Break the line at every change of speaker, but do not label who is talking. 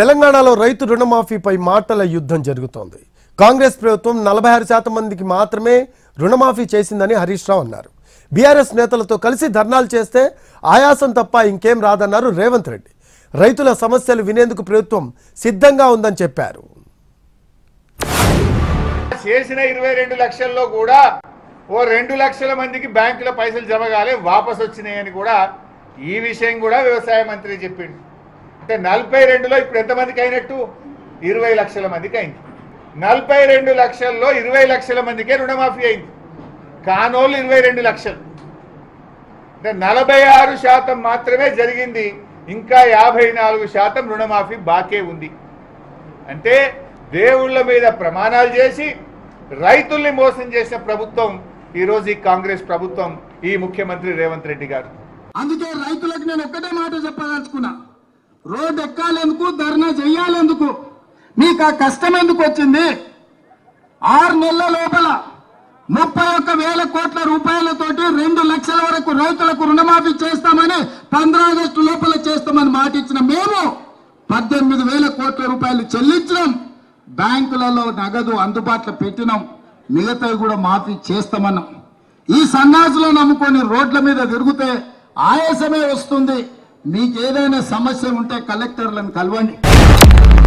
తెలంగాణలో రైతు రుణమాఫీపై మాటల యుద్ధం జరుగుతోంది కాంగ్రెస్ ప్రభుత్వం నలభై ఆరు శాతం మందికి మాత్రమే రుణమాఫీ చేసిందని హరీష్ రావు అన్నారు బీఆర్ఎస్ నేతలతో కలిసి ధర్నాలు చేస్తే ఆయాసం తప్ప ఇంకేం రాదన్నారు రేవంత్ రెడ్డి రైతుల సమస్యలు వినేందుకు ప్రభుత్వం సిద్ధంగా ఉందని చెప్పారు
చేసిన ఇరవై రెండు లక్షల్లో కూడా ఓ రెండు లక్షల మందికి బ్యాంకులో పైసలు జమ కాలే వాపస్ వచ్చినాయని కూడా ఈ విషయం కూడా వ్యవసాయ మంత్రి చెప్పిండు అంటే నలభై రెండులో ఇప్పుడు ఎంతమందికి అయినట్టు ఇరవై లక్షల మందికి అయింది నలభై రెండు లక్షల్లో ఇరవై లక్షల మందికే రుణమాఫీ అయింది కానోళ్ళు ఇరవై రెండు లక్షలు అంటే నలభై ఆరు శాతం మాత్రమే జరిగింది ఇంకా యాభై నాలుగు శాతం రుణమాఫీ బాకే ఉంది అంటే దేవుళ్ళ మీద ప్రమాణాలు చేసి రైతుల్ని మోసం చేసిన ప్రభుత్వం ఈరోజు ఈ కాంగ్రెస్ ప్రభుత్వం ఈ ముఖ్యమంత్రి రేవంత్ రెడ్డి గారు
అందుకే రైతులకు నేను ఒక్కటే మాట చెప్పదలుచుకున్నా రోడ్డు ఎక్కాలెందుకు ధర్నా చెయ్యాలెందుకు మీకు ఆ కష్టం ఎందుకు వచ్చింది ఆరు నెలల లోపల ముప్పై ఒక్క వేల కోట్ల రూపాయలతోటి రెండు లక్షల వరకు రైతులకు రుణమాఫీ చేస్తామని పంద్రా ఆగస్టు లోపల చేస్తామని మాట ఇచ్చిన మేము పద్దెనిమిది వేల కోట్ల రూపాయలు చెల్లించినాం బ్యాంకులలో నగదు అందుబాటులో పెట్టినాం మిగతావి కూడా మాఫీ చేస్తామన్నాం ఈ సన్నాసులు నమ్ముకొని రోడ్ల మీద తిరిగితే ఆయాసమే వస్తుంది మీకు ఏదైనా సమస్య ఉంటే కలెక్టర్లను కలవండి